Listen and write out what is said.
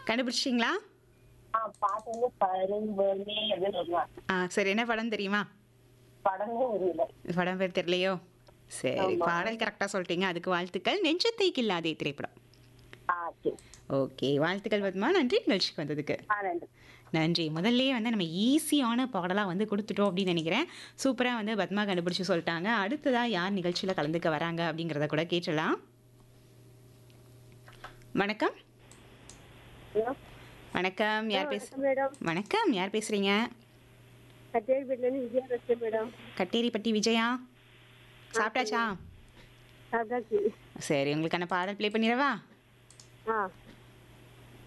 கண்டுபிடிச்சிங்களா ஆ பாட்டு வந்து பரும்பொருளே அப்படின்னு வருவாங்க ஆ சரி என்ன படம் தெரியுமா படமே தெரியல படம் பேர் தெரியலையோ சரி ஆமா. பாடல் கரெக்டாக சொல்லிட்டீங்க அதுக்கு வாழ்த்துக்கள் நெஞ்சத்தை கில்லாதே திரைப்படம் ஆ சரி ஓகே வாழ்த்துக்கள் பத்மா நன்றி நிகழ்ச்சிக்கு வந்ததுக்கு ஆ நன்றி நன்றி முதல்லயே வந்து நம்ம ஈஸியான பாடலாக வந்து கொடுத்துட்டோம் அப்படின்னு நினைக்கிறேன் சூப்பராக வந்து பத்மா கண்டுபிடிச்சு சொல்லிட்டாங்க அடுத்ததாக யார் நிகழ்ச்சியில் கலந்துக்க வராங்க அப்படிங்கிறத கூட கேட்டலாம் வணக்கம் ஹலோ வணக்கம் யார் பேச வணக்கம் மேடம் வணக்கம் யார் பேசுகிறீங்க கச்சேரிப்பேட்டிலேருந்து விஜயா பேசுகிறேன் மேடம் கட்டேரிப்பட்டி விஜயா சாப்பிட்டாச்சா சாப்பிட்டாச்சு சரி உங்களுக்கான பாடல் ப்ளே பண்ணிடவா ஆ